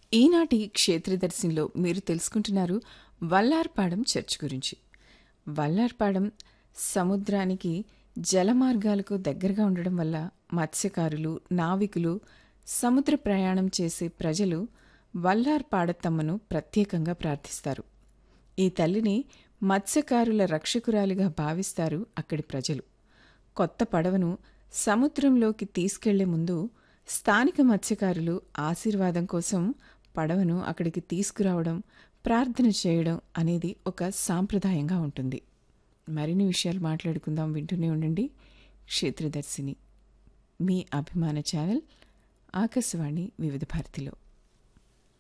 ఈనాటి క్షేత్రదర్శినిలో మీరు తెలుసుకుంటున్నారు వల్లార్పాడం చర్చ్ గురించి వల్లార్పాడం సముద్రానికి జలమార్గాలకు దగ్గరగా ఉండడం వల్ల మత్స్యకారులు నావికులు సముద్ర ప్రయాణం చేసే ప్రజలు వల్లార్పాడతమ్మను ప్రత్యేకంగా ప్రార్థిస్తారు ఈ తల్లిని మత్స్యకారుల రక్షకురాలిగా భావిస్తారు అక్కడి ప్రజలు కొత్త పడవను సముద్రంలోకి తీసుకెళ్లే ముందు స్థానిక మత్స్యకారులు ఆశీర్వాదం కోసం పడవను అక్కడికి తీసుకురావడం ప్రార్థన చేయడం అనేది ఒక సాంప్రదాయంగా ఉంటుంది మరిన్ని విషయాలు మాట్లాడుకుందాం వింటూనే ఉండండి క్షేత్రదర్శిని మీ అభిమాన ఛానల్ ఆకాశవాణి వివిధ భారతిలో